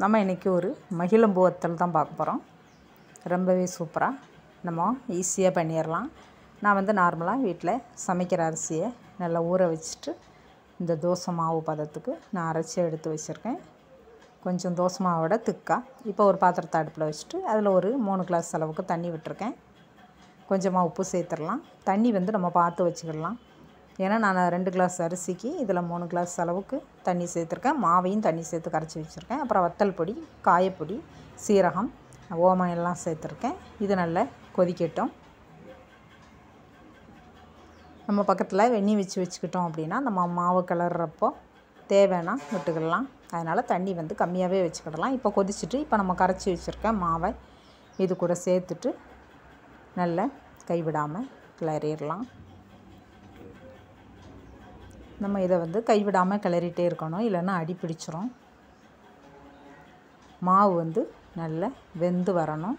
நம்ம இன்றைக்கி ஒரு மகிழம்பூ வத்தல் தான் பார்க்க போகிறோம் ரொம்பவே சூப்பராக நம்ம ஈஸியாக பண்ணிடலாம் நான் வந்து நார்மலாக வீட்டில் சமைக்கிற அரிசியை நல்லா ஊற வச்சுட்டு இந்த தோசை மாவு பதத்துக்கு நான் அரைச்சி எடுத்து வச்சுருக்கேன் கொஞ்சம் தோசை மாவோட திக்கா இப்போ ஒரு பாத்திரத்தை அடுப்பில் வச்சுட்டு அதில் ஒரு மூணு கிளாஸ் அளவுக்கு தண்ணி விட்டுருக்கேன் கொஞ்சமாக உப்பு சேர்த்துடலாம் தண்ணி வந்து நம்ம பார்த்து வச்சுக்கிடலாம் ஏன்னா நான் ரெண்டு கிளாஸ் அரிசிக்கு இதில் மூணு கிளாஸ் அளவுக்கு தண்ணி சேர்த்துருக்கேன் மாவையும் தண்ணி சேர்த்து கரைச்சி வச்சுருக்கேன் அப்புறம் வத்தல் பொடி காயப்பொடி சீரகம் ஓமம் எல்லாம் சேர்த்துருக்கேன் இது நல்லா கொதிக்கட்டும் நம்ம பக்கத்தில் வெந்நி வச்சு வச்சுக்கிட்டோம் அப்படின்னா நம்ம மாவு கிளறப்போ தேவைன்னா விட்டுக்கிடலாம் அதனால் தண்ணி வந்து கம்மியாகவே வச்சுக்கிடலாம் இப்போ கொதிச்சுட்டு இப்போ நம்ம கரைச்சி வச்சுருக்க மாவை இது கூட சேர்த்துட்டு நல்லா கைவிடாமல் கிளறிடலாம் நம்ம இதை வந்து கைவிடாமல் கிளறிட்டே இருக்கணும் இல்லைன்னா அடி பிடிச்சிரும் மாவு வந்து நல்லா வெந்து வரணும்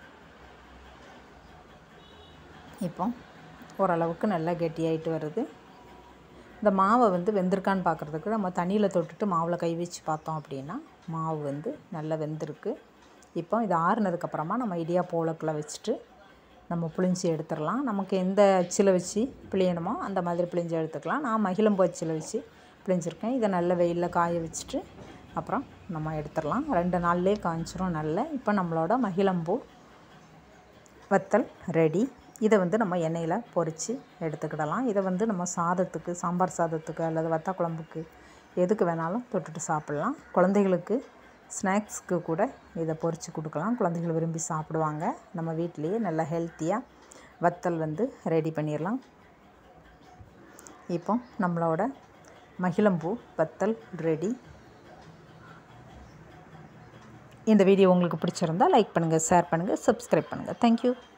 இப்போ ஓரளவுக்கு நல்லா கெட்டியாயிட்டு வருது இந்த மாவை வந்து வெந்திருக்கான்னு பார்க்குறதுக்கு நம்ம தண்ணியில் தொட்டுட்டு மாவில் கை வச்சு பார்த்தோம் அப்படின்னா மாவு வந்து நல்லா வெந்திருக்கு இப்போ இது ஆறுனதுக்கப்புறமா நம்ம இடியா போலக்கில் வச்சுட்டு நம்ம புளிஞ்சி எடுத்துடலாம் நமக்கு எந்த அச்சில் வச்சு பிழியணுமோ அந்த மாதிரி பிழிஞ்சு எடுத்துக்கலாம் நான் மகிழம்பு அச்சில் வச்சு பிழிஞ்சிருக்கேன் இதை நல்ல வெயிலில் காய வச்சுட்டு அப்புறம் நம்ம எடுத்துடலாம் ரெண்டு நாள்லேயே காய்ச்சிரும் நல்ல இப்போ நம்மளோட மகிழம்பூ வத்தல் ரெடி இதை வந்து நம்ம எண்ணெயில் பொரித்து எடுத்துக்கிடலாம் இதை வந்து நம்ம சாதத்துக்கு சாம்பார் சாதத்துக்கு அல்லது வத்த குழம்புக்கு எதுக்கு வேணாலும் தொட்டுட்டு சாப்பிட்லாம் குழந்தைகளுக்கு ஸ்நாக்ஸ்க்கு கூட இதை பொரித்து கொடுக்கலாம் குழந்தைகள் விரும்பி சாப்பிடுவாங்க நம்ம வீட்லேயே நல்லா ஹெல்த்தியாக வத்தல் வந்து ரெடி பண்ணிடலாம் இப்போ நம்மளோட மகிழம்பூ வத்தல் ரெடி இந்த வீடியோ உங்களுக்கு பிடிச்சிருந்தா லைக் பண்ணுங்கள் ஷேர் பண்ணுங்கள் சப்ஸ்கிரைப் பண்ணுங்கள் தேங்க்யூ